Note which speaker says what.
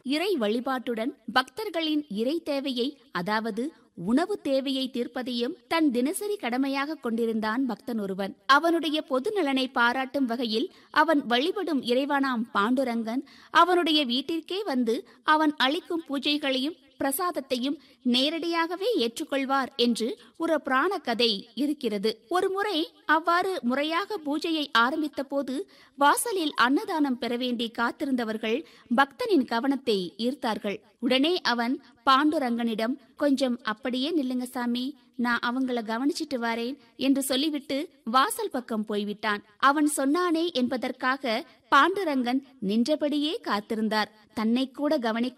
Speaker 1: இறை வழிபாட்டுடன் பக்தர்களின் இறை தேவையை அதாவது உணவு தேவையை தீர்ப்பதையும் தன் தினசரி கடமையாக கொண்டிருந்தான் பக்தன் ஒருவன் அவனுடைய பொது நலனை பாராட்டும் வகையில் அவன் வழிபடும் இறைவனாம் பாண்டுரங்கன் அவனுடைய வீட்டிற்கே வந்து அவன் அளிக்கும் பூஜைகளையும் பிரசாதத்தையும் நேரடியாகவே ஏற்றுக்கொள்வார் என்று ஒரு புராண கதை இருக்கிறது ஒரு முறை அவ்வாறு முறையாக பூஜையை ஆரம்பித்த போது வாசலில் அன்னதானம் பெற வேண்டி காத்திருந்தவர்கள் பக்தனின் கவனத்தை ஈர்த்தார்கள் உடனே அவன் பாண்டுரங்கனிடம் கொஞ்சம் அப்படியே நில்லுங்க சாமி நான் அவங்கள கவனிச்சிட்டு வரேன் என்று சொல்லிவிட்டு வாசல் பக்கம் போய்விட்டான் அவன் சொன்னானே என்பதற்காக பாண்டுரங்கன் நின்றபடியே காத்திருந்தார் தன்னை கூட கவனிக்க